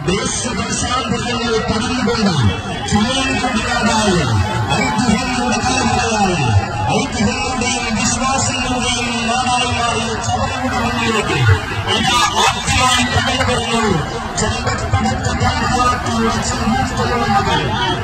ദേശദേശാന്തരങ്ങൾ പടർന്നുകൊണ്ട് ചുമന്നുകൊണ്ടിരാതായ ഐതിഹ്യങ്ങളുടെ തലമുറയായ ഐതിഹ്യങ്ങളുടെയും വിശ്വാസങ്ങളുടെയും നാടായി മാറിയ ചവറയുടെ മുന്നിലേക്ക് ഇതാ ആദ്യമായി കടന്നു വരുന്നു ചെമ്പട്ടടക്ക കാലഘട്ടത്തിലുള്ള ചെമ്പൂത്തുള്ള മകൾ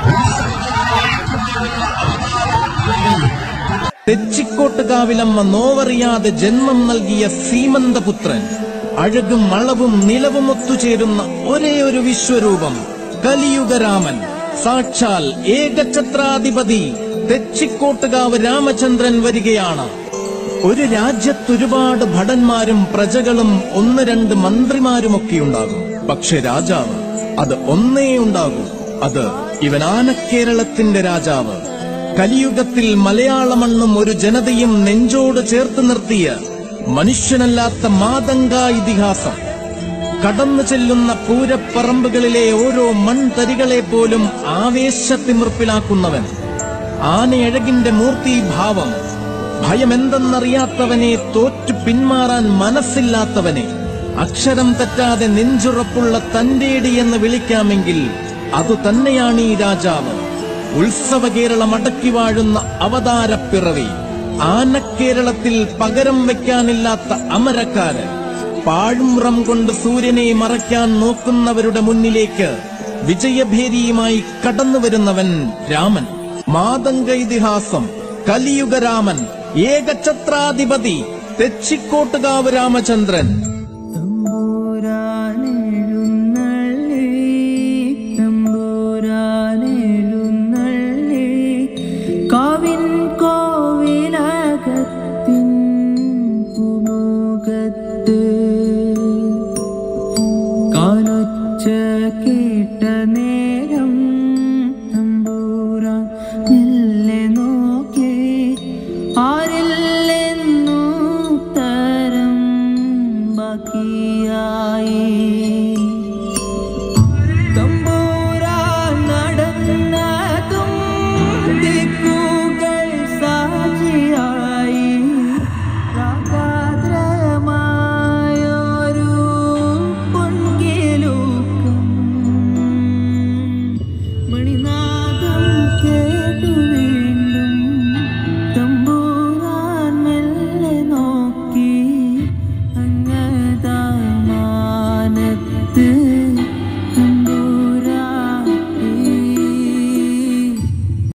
തെച്ചിക്കോട്ടുകാവിലമ്മ നോവറിയാതെ ജന്മം നൽകിയ സീമന്തപുത്രൻ അഴകും അളവും നിലവും ഒത്തുചേരുന്ന ഒരേ ഒരു വിശ്വരൂപം കലിയുഗരാമൻ സാക്ഷാൽ ഏകഛത്രാധിപതി തെച്ചിക്കോട്ടുകാവ് രാമചന്ദ്രൻ വരികയാണ് ഒരു രാജ്യത്തൊരുപാട് ഭടന്മാരും പ്രജകളും ഒന്ന് രണ്ട് മന്ത്രിമാരുമൊക്കെയുണ്ടാകും പക്ഷെ രാജാവ് അത് ഒന്നേ ഉണ്ടാകൂ അത് ഇവനാനക്കേരളത്തിന്റെ രാജാവ് കലിയുഗത്തിൽ മലയാളമണ്ണും ഒരു ജനതയും നെഞ്ചോട് ചേർത്ത് നിർത്തിയ മനുഷ്യനല്ലാത്ത മാതങ്ക ഇതിഹാസം കടന്നു ചെല്ലുന്ന പൂരപ്പറമ്പുകളിലെ ഓരോ മൺതരികളെ പോലും ആവേശത്തിമിർപ്പിലാക്കുന്നവൻ ആനയഴകിന്റെ മൂർത്തീഭാവം ഭയമെന്തെന്നറിയാത്തവനെ തോറ്റു പിന്മാറാൻ മനസ്സില്ലാത്തവനെ അക്ഷരം തെറ്റാതെ നെഞ്ചുറപ്പുള്ള തന്റേടി എന്ന് വിളിക്കാമെങ്കിൽ അതു തന്നെയാണ് ഈ രാജാവ് ഉത്സവ കേരളം അടക്കി വാഴുന്ന അവതാരപ്പിറവി ആനക്കേരളത്തിൽ പകരം വെക്കാനില്ലാത്ത അമരക്കാരൻ പാഴുമ്രം കൊണ്ട് സൂര്യനെ മറയ്ക്കാൻ നോക്കുന്നവരുടെ മുന്നിലേക്ക് വിജയഭേരിയുമായി കടന്നു വരുന്നവൻ രാമൻ മാതംഗ ഇതിഹാസം കലിയുഗരാമൻ ഏകഛത്രാധിപതി തെച്ചിക്കോട്ടുകാവ് രാമചന്ദ്രൻ